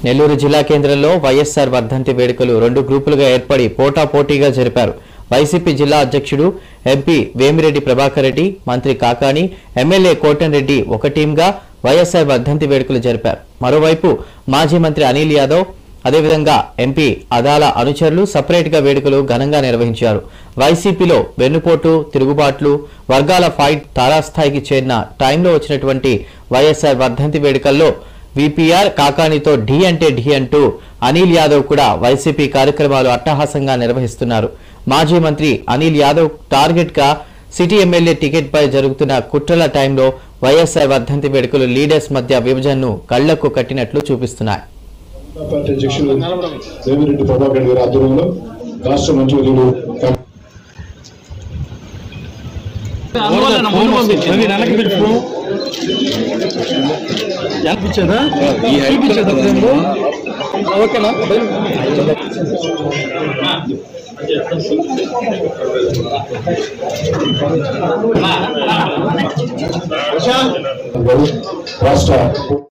నెల్లూరు జిల్లా కేంద్రంలో వైఎస్సార్ వర్ధంతి వేడుకలు రెండు గ్రూపులుగా ఏర్పడి పోటాపోటీగా జరిపారు వైసీపీ జిల్లా అధ్యక్షుడు ఎంపీ వేమిరెడ్డి ప్రభాకర్ రెడ్డి మంత్రి కాకాని ఎమ్మెల్యే కోటన్రెడ్డి ఒక టీంగా వైఎస్సార్ వర్ధంతి వేడుకలు జరిపారు మరోవైపు మాజీ మంత్రి అనిల్ యాదవ్ అదేవిధంగా ఎంపీ అదాల అనుచరులు సపరేట్ గా వేడుకలు ఘనంగా నిర్వహించారు వైసీపీలో వెన్నుపోటు తిరుగుబాట్లు వర్గాల ఫైట్ తారాస్థాయికి చేరిన టైంలో వచ్చినటువంటి వైఎస్ఆర్ వర్ధంతి వేడుకల్లో విపిఆర్ కాకానితో ఢీ అంటే ఢీ అంటూ అనిల్ యాదవ్ కూడా వైసీపీ కార్యక్రమాలు అట్టహాసంగా నిర్వహిస్తున్నారు మాజీ మంత్రి అనిల్ యాదవ్ టార్గెట్ గా సిటీ ఎమ్మెల్యే టికెట్ పై జరుగుతున్న కుట్రల టైంలో వైఎస్ఆర్ వర్ధంతి వేడుకలు లీడర్స్ మధ్య విభజనను కళ్లకు కట్టినట్లు చూపిస్తున్నాయి పార్టీ అధ్యక్షులు వేమిరెడ్డి ప్రభాకర్ గారి ఆధ్వర్యంలో రాష్ట్ర మంత్రులు అందువల్ల ముందు పంపించు వెనక్కి పెట్టు అనిపించదా చూపించదా ఫ్రేమ్లో? ఓకేనా రాష్ట్ర